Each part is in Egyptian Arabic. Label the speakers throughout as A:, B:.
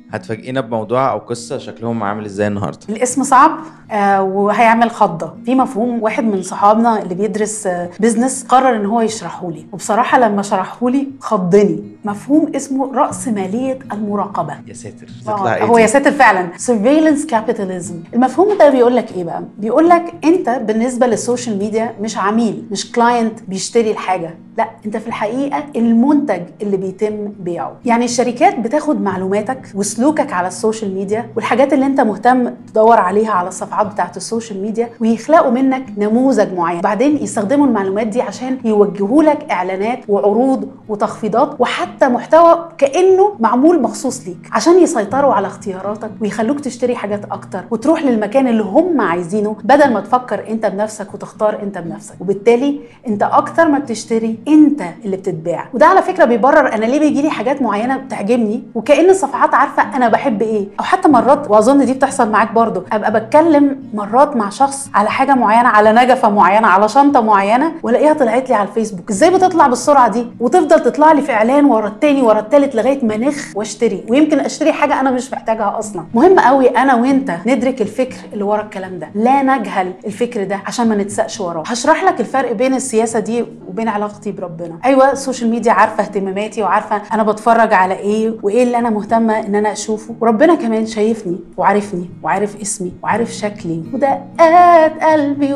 A: هتفاجئينا بموضوع او قصه شكلهم عامل ازاي النهارده
B: الاسم صعب آه وهيعمل خضه في مفهوم واحد من صحابنا اللي بيدرس آه بيزنس قرر ان هو يشرحه لي وبصراحه لما شرحه لي خضني مفهوم اسمه راس ماليه المراقبه
A: يا ساتر
B: آه،
A: تطلع ايه
B: هو
A: دي؟
B: يا ساتر فعلا surveillance capitalism المفهوم ده بيقول لك ايه بقى بيقول لك انت بالنسبه للسوشيال ميديا مش عميل مش كلاينت بيشتري الحاجه لا انت في الحقيقه المنتج اللي بيتم بيعه يعني الشركات بتاخد معلوماتك وسلوكك على السوشيال ميديا والحاجات اللي انت مهتم تدور عليها على الصفحات بتاعت السوشيال ميديا ويخلقوا منك نموذج معين بعدين يستخدموا المعلومات دي عشان يوجهوا لك اعلانات وعروض وتخفيضات وحتى محتوى كانه معمول مخصوص ليك عشان يسيطروا على اختياراتك ويخلوك تشتري حاجات اكتر وتروح للمكان اللي هم عايزينه بدل ما تفكر انت بنفسك وتختار انت بنفسك وبالتالي انت اكتر ما بتشتري انت اللي بتتباع وده على فكره بيبرر انا ليه بيجي لي حاجات معينه بتعجبني وكأن الصفحات عارفه انا بحب ايه او حتى مرات واظن دي بتحصل معاك برضو ابقى بتكلم مرات مع شخص على حاجه معينه على نجفه معينه على شنطه معينه والاقيها طلعت لي على الفيسبوك ازاي بتطلع بالسرعه دي وتفضل تطلع لي في اعلان ورا التاني ورا التالت لغايه ما نخ واشتري ويمكن اشتري حاجه انا مش محتاجها اصلا مهم قوي انا وانت ندرك الفكر اللي ورا الكلام ده لا نجهل الفكر ده عشان ما نتسقش وراه هشرح لك الفرق بين السياسه دي وبين علاقتي بربنا ايوه السوشيال ميديا عارفه اهتماماتي وعارفه انا بتفرج على ايه وايه اللي انا مهتمه ان انا اشوفه وربنا كمان شايفني وعارفني وعارف اسمي وعارف شكلي ودقات قلبي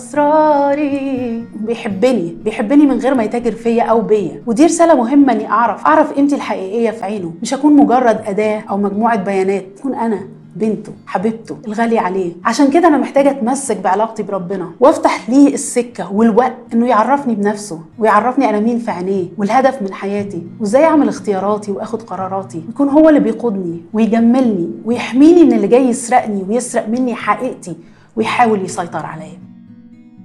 B: واسراري بيحبني بيحبني من غير ما يتاجر فيا او بيا ودي رساله مهمه اني اعرف اعرف قيمتي الحقيقيه في عينه مش اكون مجرد اداه او مجموعه بيانات اكون انا بنته حبيبته الغالية عليه عشان كده أنا محتاجة أتمسك بعلاقتي بربنا وأفتح ليه السكة والوقت إنه يعرفني بنفسه ويعرفني أنا مين في عينيه والهدف من حياتي وإزاي أعمل اختياراتي وآخد قراراتي يكون هو اللي بيقودني ويجملني ويحميني من اللي جاي يسرقني ويسرق مني حقيقتي ويحاول يسيطر عليا